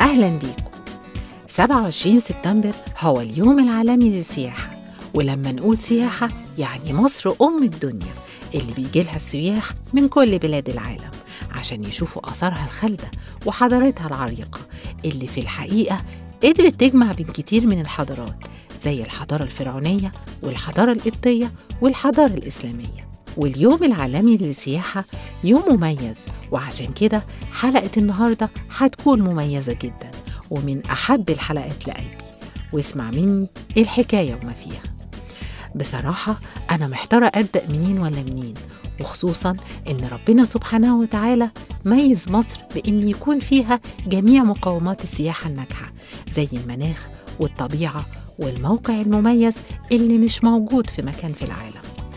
أهلا بيكم 27 سبتمبر هو اليوم العالمي للسياحة ولما نقول سياحة يعني مصر أم الدنيا اللي بيجيلها السياح من كل بلاد العالم عشان يشوفوا آثارها الخالدة وحضارتها العريقة اللي في الحقيقة قدرت تجمع بين كتير من الحضارات زي الحضارة الفرعونية والحضارة القبطية والحضارة الإسلامية واليوم العالمي للسياحة يوم مميز وعشان كده حلقة النهاردة هتكون مميزة جدا ومن أحب الحلقات لقلبي واسمع مني إيه الحكاية وما فيها بصراحة أنا محتارة أبدأ منين ولا منين وخصوصا إن ربنا سبحانه وتعالى ميز مصر بإن يكون فيها جميع مقومات السياحة الناجحة زي المناخ والطبيعة والموقع المميز اللي مش موجود في مكان في العالم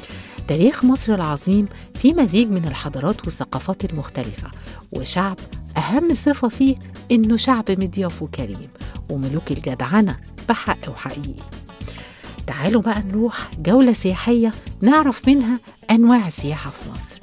تاريخ مصر العظيم فيه مزيج من الحضارات والثقافات المختلفة وشعب أهم صفة فيه إنه شعب مضياف وكريم وملوك الجدعنة بحق وحقيقي تعالوا بقى نروح جولة سياحية نعرف منها أنواع السياحة في مصر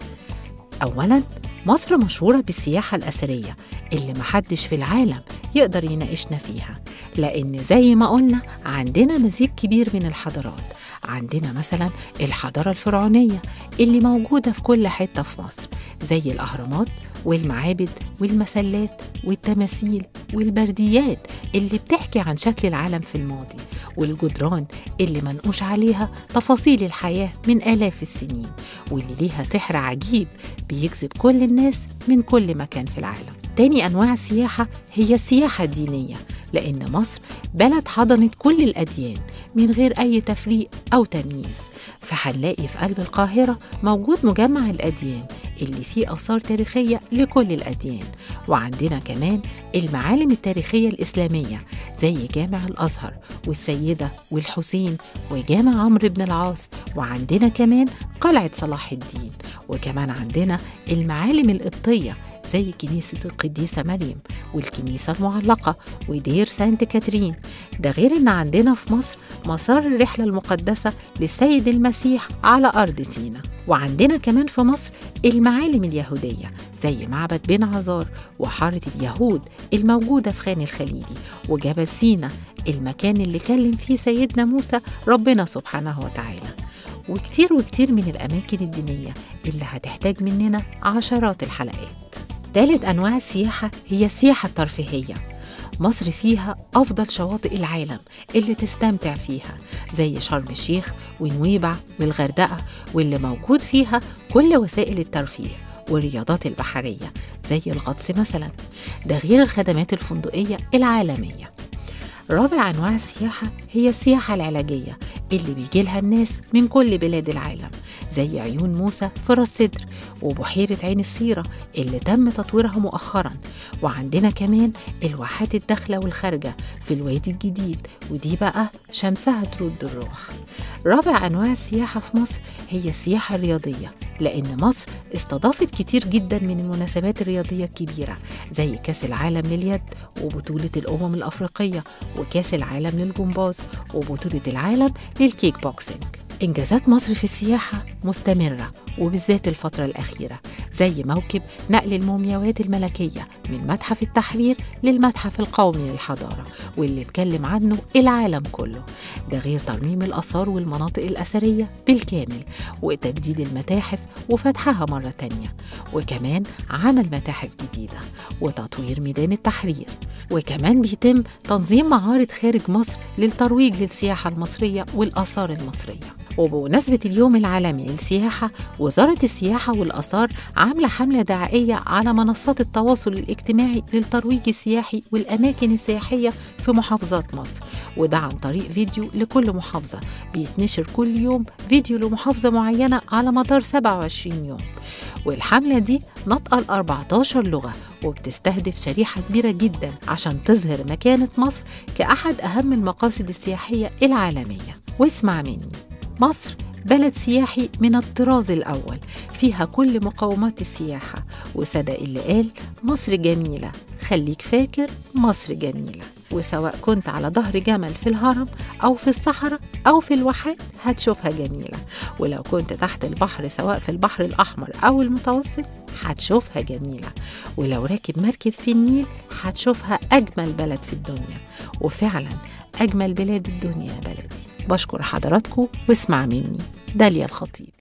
أولاً مصر مشهورة بالسياحة الأثرية اللي محدش في العالم يقدر يناقشنا فيها لأن زي ما قلنا عندنا مزيج كبير من الحضارات عندنا مثلا الحضارة الفرعونية اللي موجودة في كل حتة في مصر زي الأهرامات والمعابد والمسلات والتماثيل والبرديات اللي بتحكي عن شكل العالم في الماضي والجدران اللي منقوش عليها تفاصيل الحياة من آلاف السنين واللي ليها سحر عجيب بيجذب كل الناس من كل مكان في العالم تاني أنواع السياحة هي السياحة الدينية لأن مصر بلد حضنت كل الأديان من غير أي تفريق أو تمييز فهنلاقي في قلب القاهرة موجود مجمع الأديان اللي فيه آثار تاريخية لكل الأديان وعندنا كمان المعالم التاريخية الإسلامية زي جامع الأزهر والسيدة والحسين وجامع عمرو بن العاص وعندنا كمان قلعة صلاح الدين وكمان عندنا المعالم القبطية زي كنيسة القديسة مريم والكنيسة المعلقة ودير سانت كاترين ده غير إن عندنا في مصر مسار الرحلة المقدسة للسيد المسيح على أرض سينا وعندنا كمان في مصر المعالم اليهودية زي معبد بن عزار وحارة اليهود الموجودة في خان الخليلي وجبل سينا المكان اللي كلم فيه سيدنا موسى ربنا سبحانه وتعالى وكتير وكتير من الأماكن الدينية اللي هتحتاج مننا عشرات الحلقات ثالث أنواع السياحة هي السياحة الترفيهية مصر فيها أفضل شواطئ العالم اللي تستمتع فيها زي شرم الشيخ ونويبع والغردقة واللي موجود فيها كل وسائل الترفيه والرياضات البحرية زي الغطس مثلا ده غير الخدمات الفندقية العالمية رابع أنواع السياحة هي السياحة العلاجية اللي بيجي لها الناس من كل بلاد العالم زي عيون موسى في راس سدر وبحيرة عين السيرة اللي تم تطويرها مؤخرا وعندنا كمان الواحات الداخلة والخارجة في الوادي الجديد ودي بقى شمسها ترد الروح رابع أنواع السياحة في مصر هي السياحة الرياضية لأن مصر استضافت كتير جدا من المناسبات الرياضية الكبيرة زي كأس العالم لليد وبطولة الأمم الأفريقية وكأس العالم للجمباز وبطولة العالم للكيك بوكسينج إنجازات مصر في السياحة مستمرة وبالذات الفترة الأخيرة زي موكب نقل المومياوات الملكية من متحف التحرير للمتحف القومي للحضارة واللي اتكلم عنه العالم كله ده غير ترميم الآثار والمناطق الأثرية بالكامل وتجديد المتاحف وفتحها مرة تانية وكمان عمل متاحف جديدة وتطوير ميدان التحرير وكمان بيتم تنظيم معارض خارج مصر للترويج للسياحة المصرية والآثار المصرية وبمناسبة اليوم العالمي للسياحة وزارة السياحة والآثار عاملة حملة دعائية على منصات التواصل الاجتماعي للترويج السياحي والأماكن السياحية في محافظات مصر وده عن طريق فيديو لكل محافظة بيتنشر كل يوم فيديو لمحافظة معينة على مدار 27 يوم والحملة دي ناطقة ل 14 لغة وبتستهدف شريحة كبيرة جدا عشان تظهر مكانة مصر كأحد أهم المقاصد السياحية العالمية واسمع مني مصر بلد سياحي من الطراز الأول فيها كل مقومات السياحة وصدق اللي قال مصر جميلة خليك فاكر مصر جميلة وسواء كنت على ظهر جمل في الهرم أو في الصحراء أو في الواحات هتشوفها جميلة ولو كنت تحت البحر سواء في البحر الأحمر أو المتوسط هتشوفها جميلة ولو راكب مركب في النيل هتشوفها أجمل بلد في الدنيا وفعلا أجمل بلاد الدنيا يا بلدي بشكر حضراتكم واسمع مني داليا الخطيب